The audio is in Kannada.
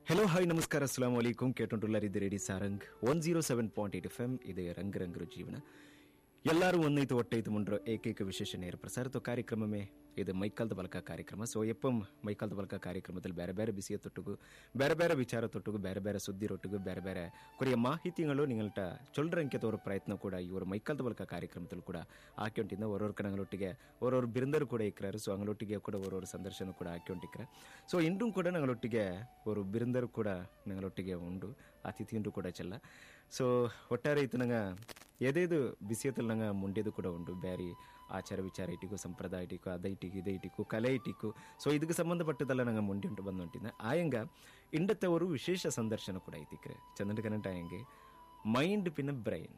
ಹಲೋ ಹಾಯ್ ನಮಸ್ಕಾರ ಅಸ್ಲಾಂ ವಲೈಕುಂ ಕೇಟೊಂಡುಳ್ಳರಿದ್ದ radio Sarang one zero seven point eight F M ಇದು ರಂಗ್ ರಂಗರು ಜೀವನ ಎಲ್ಲರೂ ಒಂದೈತು ಒಟ್ಟೈತು ಮುಂಡ್ರ ಏಕೈಕ ವಿಶೇಷ ನೇರ ಪ್ರಸಾರತ ಕಾರ್ಯಕ್ರಮವೇ ಇದು ಮೈಕಾಲ್ದ ಬಲಕ ಕಾರ್ಯಕ್ರಮ ಸೊ ಎಪ್ಪಂ ಮೈಕಾಲ್ದ ಬಲಕ ಕಾರ್ಯಕ್ರಮದಲ್ಲಿ ಬೇರೆ ಬೇರೆ ಬಿಸಿಯ ತೊಟ್ಟುಗು ಬೇರೆ ಬೇರೆ ವಿಚಾರ ತೊಟ್ಟುಗು ಬೇರೆ ಬೇರೆ ಸುದ್ದಿ ರೊಟ್ಟಿಗು ಬೇರೆ ಬೇರೆ ಕೊರಿಯ ಮಾಹಿತಿಗಳು ನಿங்கள்ಟ ಚೊಲ್ರಂಕೆ ತೋರೋ ಪ್ರಯತ್ನ ಕೂಡ ಇವರು ಮೈಕಾಲ್ದ ಬಲಕ ಕಾರ್ಯಕ್ರಮದಲ್ಲಿ ಕೂಡ ಹಾಕ್ಯೊಂಟಿಂದ ಒರೊರು ಕಣಗಳೊಟ್ಟಿಗೆ ಒರೊರು ಬಿರಂದರು ಕೂಡ ಇಕ್ರಾರು ಸೊ ಅಂಗಳೊಟ್ಟಿಗೆ ಕೂಡ ಒರೊರು ಸಂದರ್ಶನ ಕೂಡ ಹಾಕ್ಯೊಂಟಿಕ್ರೆ ಸೊ ಇಂಟು ಕೂಡ ನಂಗಳೊಟ್ಟಿಗೆ ஒரு ಬಿರಂದರು ಕೂಡ ನಂಗಳೊಟ್ಟಿಗೆ ಉಂಡು ಅತಿಥಿಯಂಡು ಕೂಡ ಚೆಲ್ಲ ಸೊ ಒಟ್ಟಾರೆ ಇತ್ತು ನಂಗೆ ಎದೇದು ಬಿಸಿಯತ್ತಲ್ಲಿ ನಂಗೆ ಮುಂಡೆದು ಕೂಡ ಉಂಟು ಬೇರೆ ಆಚಾರ ವಿಚಾರ ಇಟ್ಟಿಗೂ ಸಂಪ್ರದಾಯ ಇಟ್ಟಿಗೂ ಅದ ಇಟ್ಟಿಗೂ ಇದೇ ಇಟ್ಟಿಗೂ ಕಲೆ ಇಟ್ಟಿಗೂ ಸೊ ಇದಕ್ಕೆ ಸಂಬಂಧಪಟ್ಟದೆಲ್ಲ ನಂಗೆ ಮುಂಡೆ ಉಂಟು ಬಂದುಂಟಿನ ಆಯಂಗ ಇಂಡತ್ತವರು ವಿಶೇಷ ಸಂದರ್ಶನ ಕೂಡ ಐತಿಕ್ರೆ ಚಂದ್ರಕನಂಟ ಆಯಂಗೆ ಮೈಂಡ್ ಪಿನ ಬ್ರೈನ್